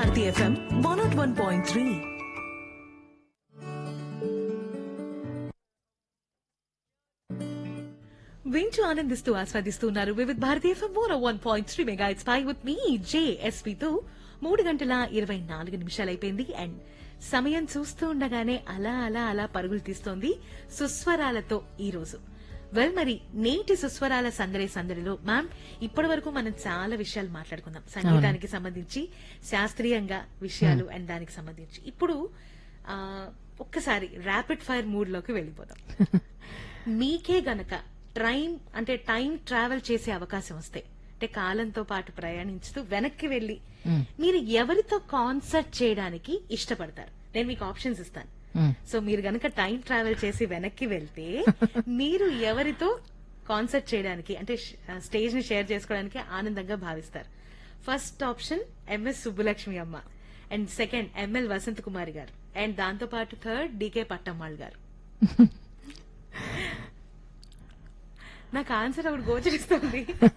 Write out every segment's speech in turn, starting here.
Bharati F M one nought one point three వింటూ ఆనందిస్తూ ఆస్వాదిస్తున్నారు Vividh Bharati F M one one point three mega it's five with me జేఎస్పీతో మూడు గంటల ఇరవై నాలుగు నిమిషాలు అయిపోయింది అండ్ సమయం చూస్తూ ఉండగానే అలా అలా అలా పరుగులు తీస్తోంది సుస్వరాలతో ఈ రోజు వెల్ మరి నేటి సుస్వరాల సందడి సందడిలో మ్యామ్ ఇప్పటి వరకు మనం చాలా విషయాలు మాట్లాడుకుందాం సంగీతానికి సంబంధించి శాస్త్రీయంగా విషయాలు అండ్ దానికి సంబంధించి ఇప్పుడు ఆ, ఒక్కసారి ర్యాపిడ్ ఫైర్ మూడ్ లోకి వెళ్ళిపోదాం మీకే గనక ట్రైన్ అంటే టైం ట్రావెల్ చేసే అవకాశం వస్తే అంటే కాలంతో పాటు ప్రయాణించుతూ వెనక్కి వెళ్లి మీరు ఎవరితో కాన్సర్ట్ చేయడానికి ఇష్టపడతారు నేను మీకు ఆప్షన్స్ ఇస్తాను మ్మ్. సో మీరు గనక టైం ట్రావెల్ చేసి వెనక్కి వెళ్తే మీరు ఎవరితో కాన్సర్ట్ చేయడానికి అంటే స్టేజ్ ని షేర్ చేసుకోవడానికి ఆనందంగా భావిస్తారు ఫస్ట్ ఆప్షన్ ఎంఎస్ సుబ్బులక్ష్మి అమ్మ and second M L Vasanth Kumari గారు అండ్ దాంతో పాటు థర్డ్ డికే పట్టమ్మాళ్ గారు నాకు ఆన్సర్ అప్పుడు గోచరిస్తుంది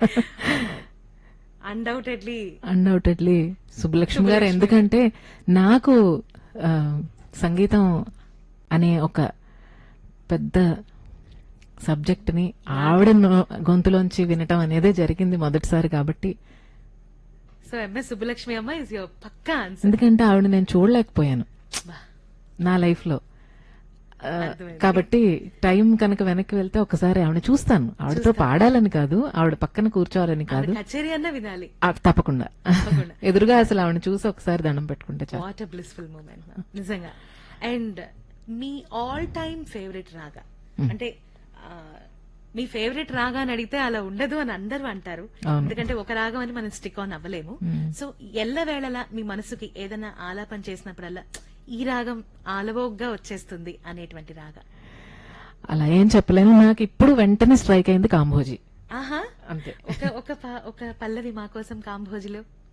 అన్డౌటెడ్లీ అన్డౌటెడ్లీ సుబ్బలక్ష్మి గారు ఎందుకంటే నాకు ఆ, సంగీతం అనే ఒక పెద్ద సబ్జెక్ట్ ని ఆవిడ నో- గొంతులోంచి వినటం అనేదే జరిగింది మొదటిసారి కాబట్టి సో ఎంఎస్ సుబ్బలక్ష్మి అమ్మ ఇస్ యువర్ పక్కా ఆన్సర్ ఎందుకంటే ఆవిడ నేను చూడలేకపోయాను నా లైఫ్ లో ఆ, అర్థమైంది. కాబట్టి టైం కనుక వెనక్కి వెళ్తే ఒకసారి ఆవిడ చూస్తాను ఆవిడతో పాడాలని కాదు ఆవిడ పక్కన కూర్చోవాలని కాదు కచేరీ అన్న వినాలి ఆ, తప్పకుండా తప్పకుండా. ఎదురుగా అసలు ఆవిడ చూసి ఒకసారి దండం పెట్టుకుంటే చాలు వాట్ అ బ్లిస్ఫుల్ మూమెంట్ నిజంగా అండ్ మీ ఆల్ టైమ్ ఫేవరెట్ రాగా అంటే ఆ, మీ ఫేవరెట్ రాగా అని అడిగితే అలా ఉండదు అని అందరూ అంటారు అవును. ఎందుకంటే ఒక రాగం అని మనం స్టిక్ ఆన్ అవ్వలేము సో ఎల్లవేళలా మీ మనసుకి ఏదైనా ఆలాపన చేసినప్పుడల్లా ఈ రాగం ఆలవోగ్గా వచ్చేస్తుంది అనేటువంటి రాగా అలా ఏం చెప్పలేను నాకు ఇప్పుడు వెంటనే స్ట్రైక్ అయింది కాంభోజీ ఆహా అంతే ఒక ఒక ప- ఒక పల్లవి మా కోసం కాంభోజిలో